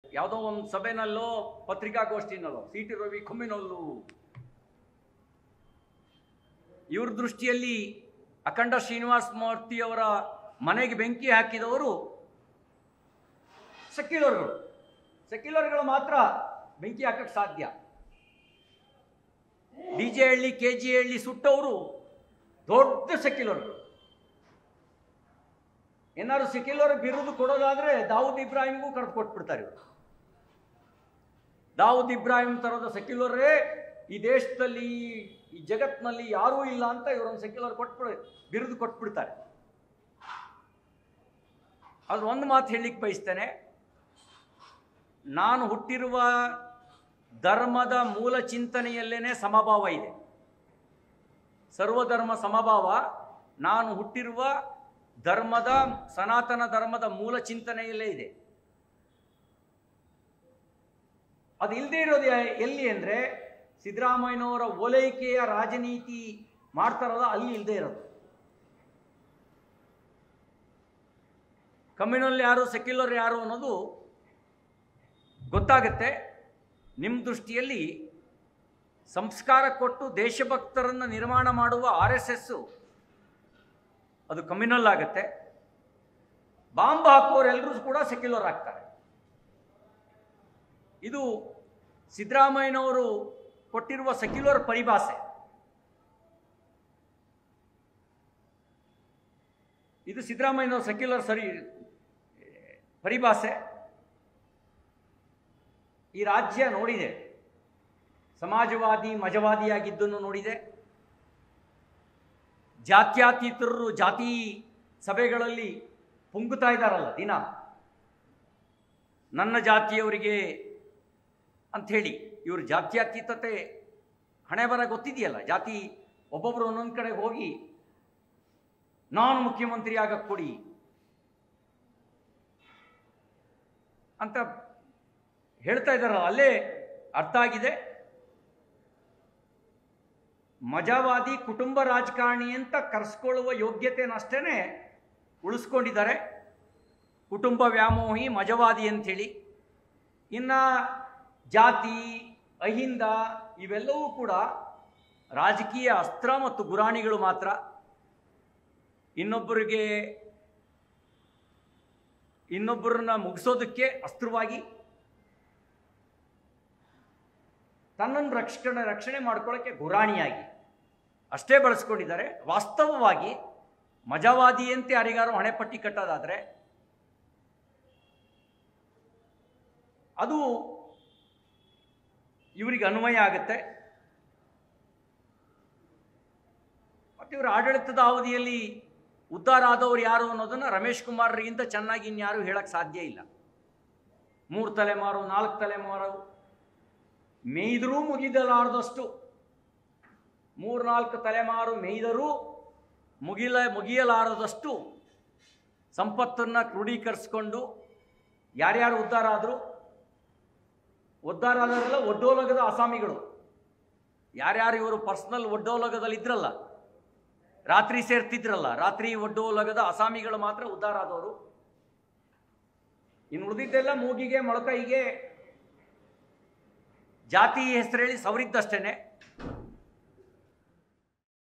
ಯಾವುದೋ ಒಂದು ಸಭೆನಲ್ಲೋ ಪತ್ರಿಕಾಗೋಷ್ಠಿನಲ್ಲೋ ಸಿ ಟಿ ರವಿ ಕೊಮ್ಮಿನಲ್ಲೂ ಇವ್ರ ದೃಷ್ಟಿಯಲ್ಲಿ ಅಖಂಡ ಶ್ರೀನಿವಾಸ ಮೂರ್ತಿಯವರ ಮನೆಗೆ ಬೆಂಕಿ ಹಾಕಿದವರು ಸೆಕ್ಯುಲರ್ಗಳು ಸೆಕ್ಯುಲರ್ಗಳು ಮಾತ್ರ ಬೆಂಕಿ ಹಾಕಕ್ಕೆ ಸಾಧ್ಯ D J Halli K G Halli ಸುಟ್ಟವರು ದೊಡ್ಡ ಸೆಕ್ಯುಲರ್ಗಳು ಏನಾದ್ರು ಸೆಕ್ಯುಲರ್ ಬಿರುದು ಕೊಡೋದಾದ್ರೆ ದಾವೂದ್ ಇಬ್ರಾಹಿಂಗೂ ಕರೆದು ಕೊಟ್ಬಿಡ್ತಾರೆ ಇವರು ದಾವೂದ್ ಇಬ್ರಾಹಿಂ ತರದ ಸೆಕ್ಯುಲರೇ ಈ ದೇಶದಲ್ಲಿ ಈ ಜಗತ್ತಿನಲ್ಲಿ ಯಾರೂ ಇಲ್ಲ ಅಂತ ಇವರೊಂದು ಸೆಕ್ಯುಲರ್ ಕೊಟ್ಬಿಡ ಬಿರುದು ಕೊಟ್ಬಿಡ್ತಾರೆ ಆದ್ರೆ ಒಂದು ಮಾತು ಹೇಳಲಿಕ್ಕೆ ಬಯಸ್ತೇನೆ ನಾನು ಹುಟ್ಟಿರುವ ಧರ್ಮದ ಮೂಲ ಚಿಂತನೆಯಲ್ಲೇನೆ ಸಮಭಾವ ಇದೆ ಸರ್ವಧರ್ಮ ಸಮಭಾವ ನಾನು ಹುಟ್ಟಿರುವ ಧರ್ಮದ ಸನಾತನ ಧರ್ಮದ ಮೂಲ ಚಿಂತನೆಯಲ್ಲೇ ಇದೆ ಅದು ಇಲ್ಲದೆ ಇರೋದು ಯಾ- ಎಲ್ಲಿ ಅಂದರೆ ಸಿದ್ದರಾಮಯ್ಯನವರ ಓಲೈಕೆಯ ರಾಜನೀತಿ ಮಾಡ್ತಾರಲ್ಲ ಅಲ್ಲಿ ಇಲ್ಲದೆ ಇರೋದು ಕಮ್ಯುನಲ್ ಯಾರು ಸೆಕ್ಯುಲರ್ ಯಾರು ಅನ್ನೋದು ಗೊತ್ತಾಗುತ್ತೆ ನಿಮ್ಮ ದೃಷ್ಟಿಯಲ್ಲಿ ಸಂಸ್ಕಾರ ಕೊಟ್ಟು ದೇಶಭಕ್ತರನ್ನು ನಿರ್ಮಾಣ ಮಾಡುವ ಆರ್ ಎಸ್ ಎಸ್ಸು ಅದು ಕಮ್ಯುನಲ್ ಆಗುತ್ತೆ ಬಾಂಬ್ ಹಾಕುವವರೆಲ್ಲರೂ ಕೂಡ ಸೆಕ್ಯುಲರ್ ಆಗ್ತಾರೆ ಇದು ಸಿದ್ದರಾಮಯ್ಯನವರು ಕೊಟ್ಟಿರುವ ಸೆಕ್ಯುಲರ್ ಪರಿಭಾಷೆ ಇದು ಸಿದ್ದರಾಮಯ್ಯನವ್ರ ಸೆಕ್ಯುಲರ್ ಸರಿ ಪರಿಭಾಷೆ ಈ ರಾಜ್ಯ ನೋಡಿದೆ ಸಮಾಜವಾದಿ ಮಜವಾದಿಯಾಗಿದ್ದನ್ನು ನೋಡಿದೆ ಜಾತ್ಯತೀತರರು ಜಾತಿ ಸಭೆಗಳಲ್ಲಿ ಪುಂಗುತ್ತಾ ಇದ್ದಾರಲ್ಲ ದಿನ ನನ್ನ ಜಾತಿಯವರಿಗೆ ಅಂಥೇಳಿ ಇವರು ಜಾತ್ಯತೀತತೆ ಹಣೆ ಬರ ಗೊತ್ತಿದೆಯಲ್ಲ ಜಾತಿ ಒಬ್ಬೊಬ್ಬರು ಒಂದೊಂದು ಕಡೆ ಹೋಗಿ ನಾನು ಮುಖ್ಯಮಂತ್ರಿ ಆಗಕ್ಕೆ ಕೊಡಿ ಅಂತ ಹೇಳ್ತಾ ಇದ್ದಾರಲ್ಲ ಅಲ್ಲೇ ಅರ್ಥ ಆಗಿದೆ ಮಜಾವಾದಿ ಕುಟುಂಬ ರಾಜಕಾರಣಿ ಅಂತ ಕರೆಸ್ಕೊಳ್ಳುವ ಯೋಗ್ಯತೆನಷ್ಟೇ ಉಳಿಸ್ಕೊಂಡಿದ್ದಾರೆ ಕುಟುಂಬ ವ್ಯಾಮೋಹಿ ಮಜವಾದಿ ಅಂಥೇಳಿ ಇನ್ನು ಜಾತಿ ಅಹಿಂದ ಇವೆಲ್ಲವೂ ಕೂಡ ರಾಜಕೀಯ ಅಸ್ತ್ರ ಮತ್ತು ಗುರಾಣಿಗಳು ಮಾತ್ರ ಇನ್ನೊಬ್ಬರಿಗೆ ಇನ್ನೊಬ್ಬರನ್ನ ಮುಗಿಸೋದಕ್ಕೆ ಅಸ್ತ್ರವಾಗಿ ತನ್ನನ್ನು ರಕ್ಷಣೆ ರಕ್ಷಣೆ ಮಾಡ್ಕೊಳ್ಳೋಕ್ಕೆ ಗುರಾಣಿಯಾಗಿ ಅಷ್ಟೇ ಬಳಸ್ಕೊಂಡಿದ್ದಾರೆ ವಾಸ್ತವವಾಗಿ ಮಜವಾದಿಯಂತೆ ಯಾರಿಗಾರು ಹಣೆಪಟ್ಟಿ ಕಟ್ಟೋದಾದರೆ ಅದು ಇವರಿಗೆ ಅನ್ವಯ ಆಗುತ್ತೆ ಮತ್ತು ಇವರ ಆಡಳಿತದ ಅವಧಿಯಲ್ಲಿ ಉದ್ಧಾರ ಆದವರು ಯಾರು ಅನ್ನೋದನ್ನು ರಮೇಶ್ ಕುಮಾರ್ರಿಗಿಂತ ಚೆನ್ನಾಗಿ ಇನ್ಯಾರು ಹೇಳಕ್ಕೆ ಸಾಧ್ಯ ಇಲ್ಲ ಮೂರು ತಲೆಮಾರು ನಾಲ್ಕು ತಲೆಮಾರು ಮೇಯ್ದರೂ ಮುಗಿದಲಾರದಷ್ಟು ಮೂರ್ನಾಲ್ಕು ತಲೆಮಾರು ಮೇಯ್ದರೂ ಮುಗಿಲ ಮುಗಿಯಲಾರದಷ್ಟು ಸಂಪತ್ತನ್ನು ಕ್ರೋಢೀಕರಿಸ್ಕೊಂಡು ಯಾರ್ಯಾರು ಉದ್ಧಾರ ಆದರು ಉದ್ಧಾರ ಆದವರೆಲ್ಲ ಒಡ್ಡೋಲಗದ ಅಸಾಮಿಗಳು ಯಾರ್ಯಾರು ಇವರು ಪರ್ಸನಲ್ ಒಡ್ಡೋಲಗದಲ್ಲಿ ಇದ್ರಲ್ಲ ರಾತ್ರಿ ಸೇರ್ತಿದ್ರಲ್ಲ ರಾತ್ರಿ ಒಡ್ಡೋಲಗದ ಅಸಾಮಿಗಳು ಮಾತ್ರ ಉದ್ಧಾರ ಆದವರು ಇನ್ನು ಉಳಿದಿದ್ದೆಲ್ಲ ಮೂಗಿಗೆ ಮೊಳಕೈಗೆ ಜಾತಿ ಹೆಸರೇಳಿ ಸವರಿದ್ದಷ್ಟೇನೆ